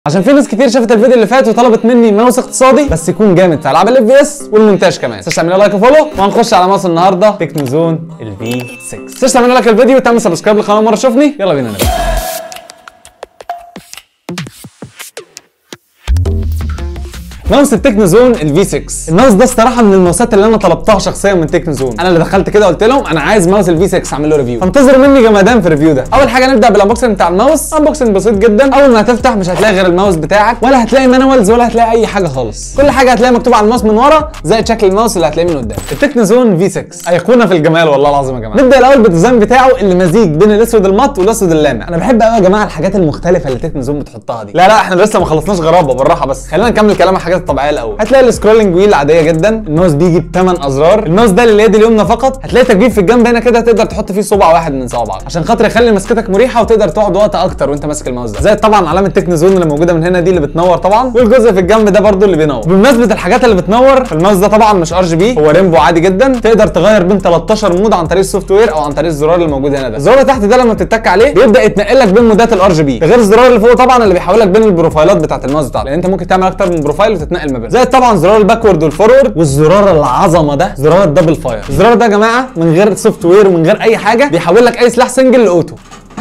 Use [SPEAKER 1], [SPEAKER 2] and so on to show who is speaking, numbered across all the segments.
[SPEAKER 1] عشان في ناس كتير شافت الفيديو اللي فات وطلبت مني ماوس اقتصادي بس يكون جامد في العاب الاف بي اس والمونتاج كمان تنساش تعمل لايك وفولو وهنخش على ماوس النهارده تكنو زون الفي 6 تنساش تعمل لايك الفيديو وتعمل سبسكرايب للقناه مره تشوفني يلا بينا نبدا ماوس التكنو زون الفي 6 الماوس ده الصراحه من الماوسات اللي انا طلبتها شخصيا من تكنو زون انا اللي دخلت كده قلت لهم انا عايز ماوس الفي 6 اعمل له ريفيو فانتظروا مني جمدان في الريفيو ده اول حاجه نبدا بالانبوكسنج بتاع الماوس انبوكسنج بسيط جدا اول ما هتفتح مش هتلاقي غير الماوس بتاعك ولا هتلاقي مانوالز ولا هتلاقي اي حاجه خالص كل حاجه هتلاقي مكتوب على الماوس من ورا زائد شكل الماوس اللي هتلاقيه من قدام التكنو زون في 6 ايقونه في الجمال والله العظيم يا جماعه نبدا الاول بالديزاين بتاعه اللي مزيج بين الاسود المط والاسود اللامع انا بحب قوي يا جماعه الحاجات المختلفه اللي تكنو زون بتحطها دي لا لا احنا لسه ما خلصناش غرابه بالراحه بس خلينا نكمل كلام الحاجات الطبيعيه الاول هتلاقي السكرولنج ويل عاديه جدا الماوس بيجي بثمان ازرار الماوس ده لليد اليمنى فقط هتلاقي تجديد في الجنب هنا كده تقدر تحط فيه صبع واحد من صوابعك عشان خاطر يخلي مسكتك مريحه وتقدر تقعد وقت اكتر وانت ماسك الماوس ده زائد طبعا علامه تكنو زون اللي موجوده من هنا دي اللي بتنور طبعا والجزء في الجنب ده برده اللي بينور بمناسبه الحاجات اللي بتنور الماوس ده طبعا مش ار جي بي هو ريمبو عادي جدا تقدر تغير بين 13 مود عن طريق السوفت وير او عن طريق الزرار اللي موجود هنا ده الزرار اللي تحت ده لما بتتك عليه بيبدا يتنقل لك بين مودات الار جي بي غير الزرار اللي فوق طبعا اللي بيحولك بين البروفايلات بتاعت الماوس بتاعك لان انت ممكن تعمل اكتر من بروفايل وتتنقل ما بينهم زائد طبعا زرار الباكورد والفورورد والزرار العظمه ده زرار الدبل فاير الزرار ده يا جماعه من غير سوفت وير ومن غير اي حاجه بيحول لك اي سلاح سنجل لاوتو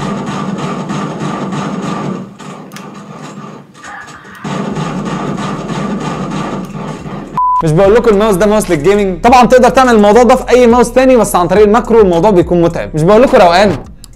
[SPEAKER 1] مش بقول لكم الماوس ده ماوس للجيمنج طبعا تقدر تعمل الموضوع ده في اي ماوس تاني بس عن طريق الماكرو الموضوع بيكون متعب مش بقول لكم روقان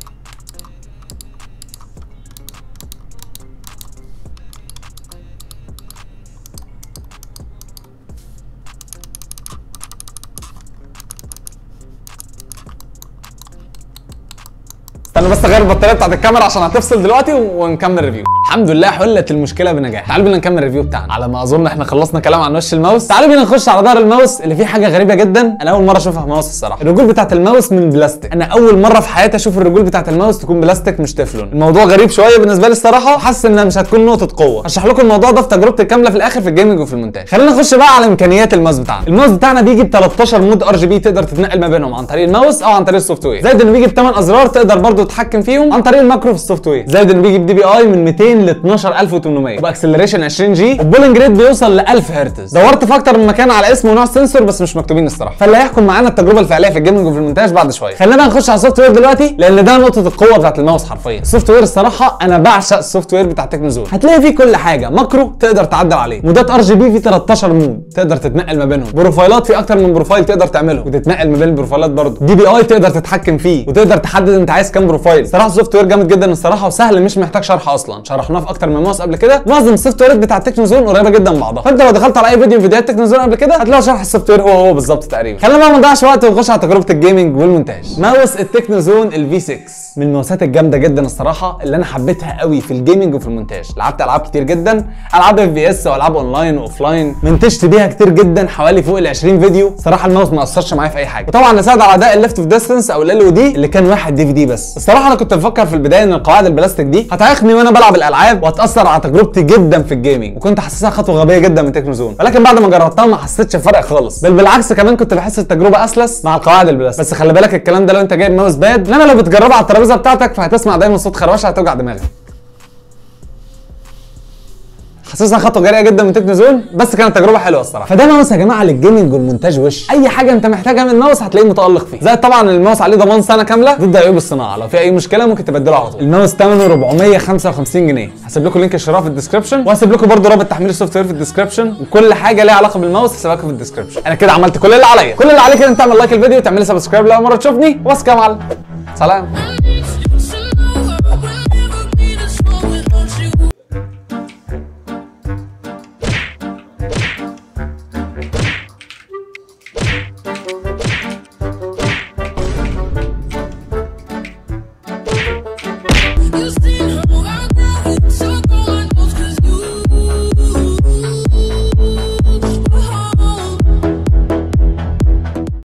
[SPEAKER 1] استنى بس اغير البطاريه بتاعت الكاميرا عشان هتفصل دلوقتي ونكمل ريفيو الحمد لله حلت المشكله بنجاح تعالوا بينا نكمل الريفيو بتاعنا على ما اظن احنا خلصنا كلام عن وش الماوس تعالوا بينا نخش على ظهر الماوس اللي فيه حاجه غريبه جدا انا اول مره اشوفها في ماوس الصراحه الرجول بتاعت الماوس من بلاستيك انا اول مره في حياتي اشوف الرجول بتاعت الماوس تكون بلاستيك مش تeflon الموضوع غريب شويه بالنسبه لي الصراحه وحاسس انها مش هتكون نقطه قوه هشرح لكم الموضوع ده في تجربتي الكامله في الاخر في الجيمنج وفي المونتاج خلينا نخش بقى على امكانيات الماوس بتاعنا الماوس بتاعنا بيجي ب 13 مود ار جي بي تقدر تتنقل ما بينهم عن طريق الماوس او عن طريق السوفت وير زائد انه بيجي ب 8 ازرار تقدر برضه تتحكم فيهم عن طريق الماكرو في السوفت وير زائد انه بيجي بدي بي اي من 200 ل 12800 وباكسلريشن 20 جي والبولنج ريت بيوصل ل 1000 هرتز دورت في اكتر من مكان على اسم ونوع السنسور بس مش مكتوبين الصراحه فاللي هيحكم معانا التجربه الفعليه في الجيمنج وفي المونتاج بعد شويه خلينا بقى نخش على السوفت وير دلوقتي لان ده نقطه القوه بتاعت الماوس حرفيا السوفت وير الصراحه انا بعشق السوفت وير بتاع تكنو زون هتلاقي فيه كل حاجه ماكرو تقدر تعدل عليه مودات ار جي بي فيه 13 مود تقدر تتنقل ما بينهم بروفايلات في اكتر من بروفايل تقدر تعمله وتتنقل ما بين البروفايلات برضه دي بي اي تقدر تتحكم فيه وتقدر تحدد انت عايز كام بروفايل صراحه السوفت وير جامد جدا الصراحه وسهل مش محتاج شرح اصلا شرحناه في اكتر من ماوس قبل كده معظم السوفت ويرات بتاع تكنو زون قريبه جدا من بعضها فانت لو دخلت على اي فيديو من فيديوهات تكنو زون قبل كده هتلاقي شرح السوفت وير هو هو بالظبط تقريبا خلينا بقى ما نضيعش وقت ونخش على تجربه الجيمنج والمونتاج ماوس التكنو زون الفي 6 من الماوسات الجامده جدا الصراحه اللي انا حبيتها قوي في الجيمنج وفي المونتاج لعبت العاب كتير جدا العاب اف بي اس والعاب اونلاين واوفلاين منتجت بيها كتير جدا حوالي فوق ال 20 فيديو صراحه الماوس ما اثرش معايا في اي حاجه وطبعا نساعد على اداء الليفت اوف ديستنس او ال او دي اللي كان واحد دي في دي بس الصراحه انا كنت بفكر في البدايه ان القواعد البلاستيك دي هتعيقني وانا بلعب الالعاب وهتاثر على تجربتي جدا في الجيمنج وكنت حاسسها خطوه غبيه جدا من تكنو زون ولكن بعد ما جربتها ما حسيتش بفرق خالص بل بالعكس كمان كنت بحس التجربه اسلس مع القواعد البلاستيك بس خلي بالك الكلام ده لو انت جايب ماوس باد انما لو بتجربها على الترابيزه بتاعتك فهتسمع دايما صوت خروشه هتوجع دماغك حاسسها خطوه جريئه جدا من تكنو زون بس كانت تجربه حلوه الصراحه فده ماوس يا جماعه للجيمنج والمونتاج وش اي حاجه انت محتاجها من ماوس هتلاقيه متالق فيه زائد طبعا الماوس عليه ضمان سنه كامله ضد عيوب الصناعه لو في اي مشكله ممكن تبدله على طول الماوس ثمنه 455 جنيه هسيب لكم لينك الشراء في الديسكربشن وهسيب لكم برده رابط تحميل السوفت وير في الديسكربشن وكل حاجه ليها علاقه بالماوس هسيبها لكم في الديسكربشن انا كده عملت كل اللي عليا كل اللي عليك ان انت تعمل لايك الفيديو وتعمل لي سبسكرايب لو مره تشوفني وبس كده يا معلم سلام
[SPEAKER 2] You seen her